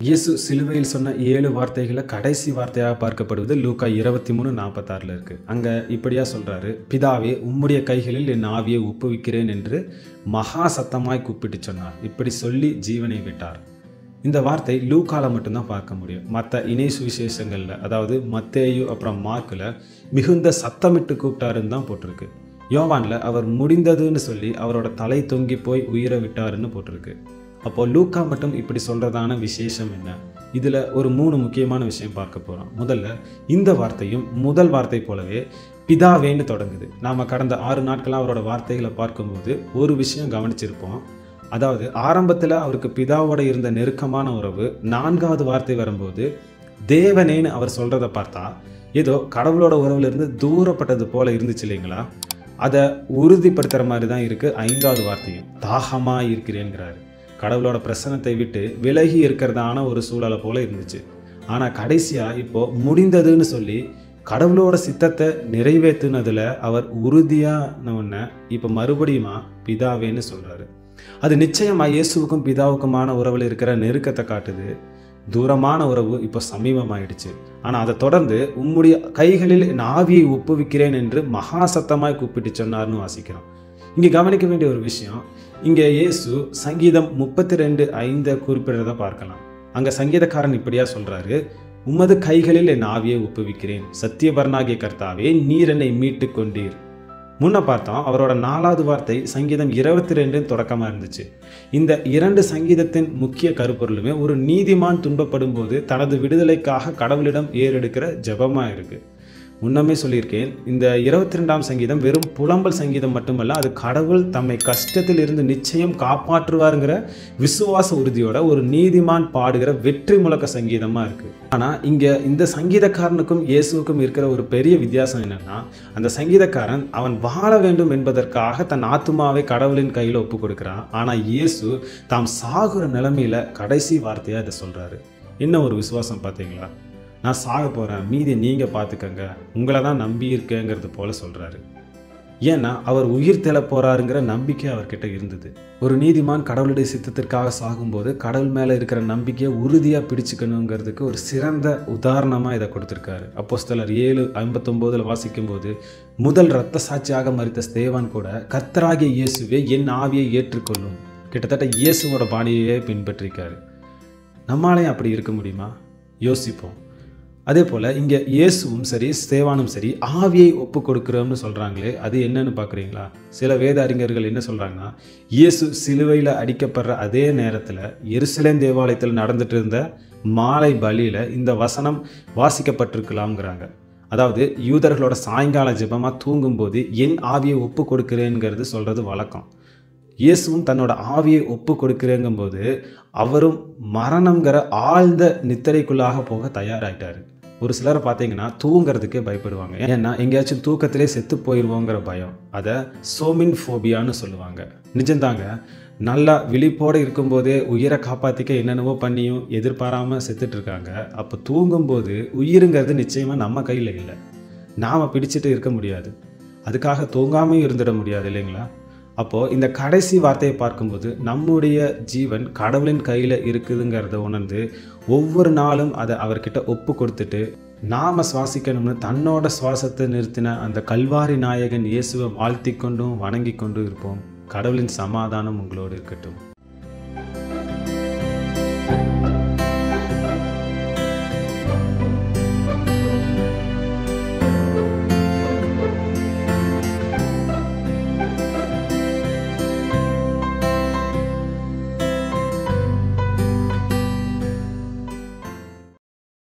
இயேசு சிலுவையில் சொன்ன ஏழு வார்த்தைகளை கடைசி வார்த்தையாக பார்க்கப்படுவது லூக்கா இருபத்தி மூணு நாற்பத்தாறில் இருக்குது அங்கே இப்படியா சொல்கிறாரு பிதாவே உம்முடைய கைகளில் என் ஆவியை ஒப்புவிக்கிறேன் என்று மகா சத்தமாய் கூப்பிட்டு சொன்னார் இப்படி சொல்லி ஜீவனை விட்டார் இந்த வார்த்தை லூக்கால மட்டும்தான் பார்க்க முடியும் மற்ற இணை சுவிசேஷங்களில் அதாவது மத்தேயு அப்புறம் மார்க்கில் மிகுந்த சத்தமிட்டு கூப்பிட்டாருன்னு தான் போட்டிருக்கு யோவானில் அவர் முடிந்ததுன்னு சொல்லி அவரோட தலை தொங்கி போய் உயிரை விட்டாருன்னு போட்டிருக்கு அப்போ லூக்கா மட்டும் இப்படி சொல்கிறதான விசேஷம் என்ன இதில் ஒரு மூணு முக்கியமான விஷயம் பார்க்க போகிறோம் முதல்ல இந்த வார்த்தையும் முதல் வார்த்தை போலவே பிதாவேன்னு தொடங்குது நாம் கடந்த ஆறு நாட்களாக அவரோட வார்த்தைகளை பார்க்கும்போது ஒரு விஷயம் கவனிச்சிருப்போம் அதாவது ஆரம்பத்தில் அவருக்கு பிதாவோட இருந்த நெருக்கமான உறவு நான்காவது வார்த்தை வரும்போது தேவனேன்னு அவர் சொல்கிறத பார்த்தா ஏதோ கடவுளோட உறவுல இருந்து தூரப்பட்டது போல இருந்துச்சு இல்லைங்களா அதை உறுதிப்படுத்துகிற மாதிரி தான் இருக்குது ஐந்தாவது வார்த்தையும் தாகமாக இருக்கிறேங்கிறாரு கடவுளோட பிரசனத்தை விட்டு விலகி இருக்கிறதான ஒரு சூழலை போல இருந்துச்சு ஆனால் கடைசியாக இப்போ முடிந்ததுன்னு சொல்லி கடவுளோட சித்தத்தை நிறைவேற்றினதில் அவர் உறுதியான ஒன்றை இப்போ மறுபடியுமா பிதாவேன்னு சொல்கிறாரு அது நிச்சயமாக இயேசுவுக்கும் பிதாவுக்குமான உறவில் இருக்கிற நெருக்கத்தை காட்டுது தூரமான உறவு இப்போ சமீபமாயிடுச்சு ஆனால் அதை தொடர்ந்து உம்முடைய கைகளில் என் ஆவியை ஒப்புவிக்கிறேன் என்று மகா சத்தமாய் கூப்பிட்டு சொன்னார்னு வாசிக்கிறோம் இங்கே கவனிக்க வேண்டிய ஒரு விஷயம் இங்கே இயேசு சங்கீதம் முப்பத்தி ரெண்டு ஐந்தை குறிப்பிடுறத பார்க்கலாம் அங்கே சங்கீதக்காரன் இப்படியா சொல்கிறாரு உமது கைகளில் என் ஆவியை ஒப்புவிக்கிறேன் சத்தியபரனாகிய கர்த்தாவே நீர் என்னை மீட்டு கொண்டீர் முன்ன பார்த்தோம் அவரோட நாலாவது வார்த்தை சங்கீதம் இருபத்தி ரெண்டு தொடக்கமாக இருந்துச்சு இந்த இரண்டு சங்கீதத்தின் முக்கிய கருப்பொருளுமே ஒரு நீதிமான் துன்பப்படும் போது தனது விடுதலைக்காக கடவுளிடம் ஏறெடுக்கிற ஜெபமாக இருக்கு முன்னமே சொல்லியிருக்கேன் இந்த இருபத்தி ரெண்டாம் சங்கீதம் வெறும் புலம்பல் சங்கீதம் மட்டுமல்ல அது கடவுள் தம்மை கஷ்டத்தில் இருந்து நிச்சயம் காப்பாற்றுவாருங்கிற விசுவாச உறுதியோட ஒரு நீதிமான் பாடுகிற வெற்றி முழக்க சங்கீதமாக இருக்கு ஆனால் இங்கே இந்த சங்கீதக்காரனுக்கும் இயேசுவுக்கும் இருக்கிற ஒரு பெரிய வித்தியாசம் என்னன்னா அந்த சங்கீதக்காரன் அவன் வாழ வேண்டும் என்பதற்காக தன் ஆத்மாவை கடவுளின் கையில் ஒப்பு கொடுக்குறான் ஆனால் இயேசு தாம் சாகுற நிலைமையில கடைசி வார்த்தையாக இதை சொல்கிறாரு என்ன ஒரு விசுவாசம் பார்த்தீங்களா நான் சாக போகிறேன் மீதி நீங்கள் பார்த்துக்கங்க உங்களை தான் நம்பி இருக்கேங்கிறது போல சொல்கிறாரு ஏன்னா அவர் உயிர் தெள போறாருங்கிற நம்பிக்கை அவர்கிட்ட இருந்தது ஒரு நீதிமான் கடவுளுடைய சித்தத்திற்காக சாகும்போது கடவுள் மேலே இருக்கிற நம்பிக்கையை உறுதியாக பிடிச்சுக்கணுங்கிறதுக்கு ஒரு சிறந்த உதாரணமாக இதை கொடுத்துருக்காரு அப்போஸ்தலர் ஏழு ஐம்பத்தொம்போதில் வாசிக்கும்போது முதல் இரத்த சாட்சியாக மறித்த ஸ்தேவான் கூட கர்த்தராகிய இயேசுவே என் ஆவியை ஏற்றுக்கொள்ளும் கிட்டத்தட்ட இயேசுவோட பாணியையே பின்பற்றிருக்காரு நம்மளாலையும் அப்படி இருக்க முடியுமா யோசிப்போம் அதே போல் இங்கே இயேசுவும் சரி ஸ்தேவானும் சரி ஆவியை ஒப்பு கொடுக்குறோம்னு சொல்கிறாங்களே அது என்னன்னு பார்க்குறீங்களா சில வேத அறிஞர்கள் என்ன சொல்கிறாங்கன்னா இயேசு சிலுவையில் அடிக்கப்படுற அதே நேரத்தில் எருசலேம் தேவாலயத்தில் நடந்துட்டு இருந்த மாலை பலியில் இந்த வசனம் வாசிக்கப்பட்டிருக்கலாம்ங்கிறாங்க அதாவது யூதர்களோட சாயங்கால ஜெபமாக தூங்கும்போது என் ஆவியை ஒப்பு கொடுக்குறேங்கிறது சொல்கிறது வழக்கம் இயேசுவும் தன்னோட ஆவியை ஒப்பு கொடுக்குறேங்கும்போது அவரும் மரணங்கிற ஆழ்ந்த நித்திரைக்குள்ளாக போக தயாராயிட்டாரு ஒரு சிலரை பார்த்தீங்கன்னா தூங்குறதுக்கே பயப்படுவாங்க ஏன்னா எங்கேயாச்சும் தூக்கத்திலே செத்து போயிடுவோங்கிற பயம் அதை சோமின் ஃபோபியான்னு சொல்லுவாங்க நிஜம்தாங்க நல்லா விழிப்போடு இருக்கும்போதே உயிரை காப்பாற்றிக்க என்னென்னவோ பண்ணியும் எதிர்பாராமல் செத்துட்டு இருக்காங்க அப்போ தூங்கும்போது உயிருங்கிறது நிச்சயமாக நம்ம கையில் இல்லை நாம் பிடிச்சிட்டு இருக்க முடியாது அதுக்காக தூங்காமையும் இருந்துட முடியாது இல்லைங்களா அப்போது இந்த கடைசி வார்த்தையை பார்க்கும்போது நம்முடைய ஜீவன் கடவுளின் கையில் இருக்குதுங்கிறத உணர்ந்து ஒவ்வொரு நாளும் அதை அவர்கிட்ட ஒப்பு கொடுத்துட்டு நாம சுவாசிக்கணும்னு தன்னோட சுவாசத்தை நிறுத்தின அந்த கல்வாரி நாயகன் இயேசுவை வாழ்த்தி கொண்டும் வணங்கி கொண்டும் இருப்போம் கடவுளின் சமாதானம் உங்களோடு இருக்கட்டும்